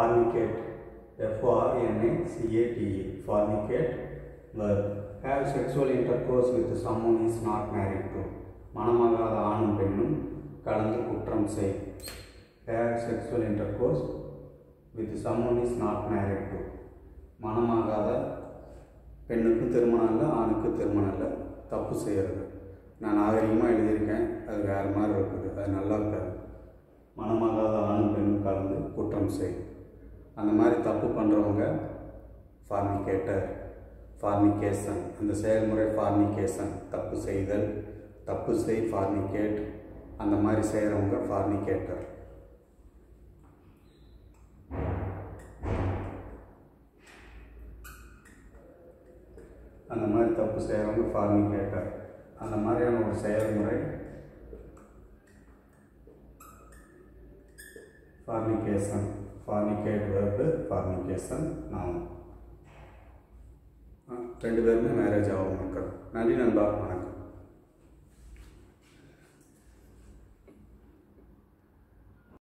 fornicate F-O-R-N-A-C-A-T-E fornicate verb have sexual intercourse with someone is not married to மணமாகாத ஆணும் பெண்ணும் கலந்து குற்றம் செய் have sexual intercourse with someone is not married to மணமாகாத பெண்ணுக்கு திருமணம் இல்லை ஆணுக்கு திருமணம் இல்லை தப்பு செய்கிறது நான் நாகரிகமாக எழுதியிருக்கேன் அது வேறு மாதிரி இருக்குது அது நல்லா இருக்காது மனமாகாத ஆணும் பெண்ணும் கலந்து குற்றம் செய் அந்த மாதிரி தப்பு பண்ணுறவங்க ஃபார்னிகேட்டர் ஃபார்னிகேஷன் அந்த செயல்முறை ஃபார்னிகேஷன் தப்பு செய்தல் தப்பு செய் ஃபார்னிகேட் அந்த மாதிரி செய்கிறவங்க ஃபார்னிகேட்டர் அந்த மாதிரி தப்பு செய்கிறவங்க ஃபார்னிகேட்டர் அந்த மாதிரியான ஒரு செயல்முறை ஃபார்னிகேஷன் ஃபார்னிகேட் வேர்பு ஃபார்னிகேஷன் நான் ரெண்டு பேருமே மேரேஜ் ஆகும் மக்கள் நன்றி நண்பா வணக்கம்